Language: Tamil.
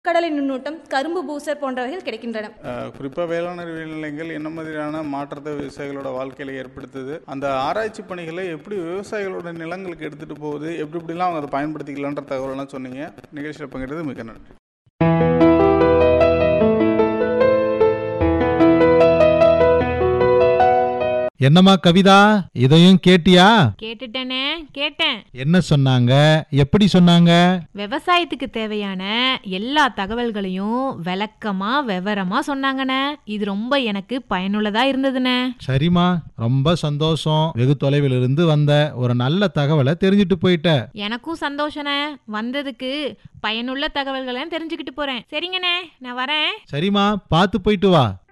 கடலை நுண்ணூட்டம் கரும்பு பூசர் போன்றவைகள் கிடைக்கின்றன குறிப்பாக வேளாண் அறிவியல் நிலையங்கள் என்ன மாதிரியான மாற்றத்தை விவசாயிகளோட வாழ்க்கையில் ஏற்படுத்துது அந்த ஆராய்ச்சி பணிகளை எப்படி விவசாயிகளோட நிலங்களுக்கு எடுத்துகிட்டு போகுது எப்படி எப்படிலாம் அவங்க அதை பயன்படுத்திக்கலான்ற தகவலெல்லாம் சொன்னீங்க நிகழ்ச்சியில் பங்கெடுத்தது மிக்க நன்றி என்னம்மா கவிதா இதையும் கேட்டியா கேட்டுட்டேனே கேட்டேன் என்ன சொன்னாங்க எப்படி சொன்னாங்க விவசாயத்துக்கு தேவையான எல்லா தகவல்களையும் விளக்கமா விவரமா சொன்னாங்கண்ணே இது ரொம்ப எனக்கு பயனுள்ளதா இருந்ததுண்ணே சரிம்மா ரொம்ப சந்தோஷம் வெகு தொலைவில் இருந்து வந்த ஒரு நல்ல தகவலை தெரிஞ்சுட்டு போயிட்ட எனக்கும் சந்தோஷண்ணே வந்ததுக்கு பயனுள்ள தகவல்களை தெரிஞ்சுக்கிட்டு போறேன் சரிங்கண்ணே நான் வரேன் சரிம்மா பார்த்து போயிட்டு வா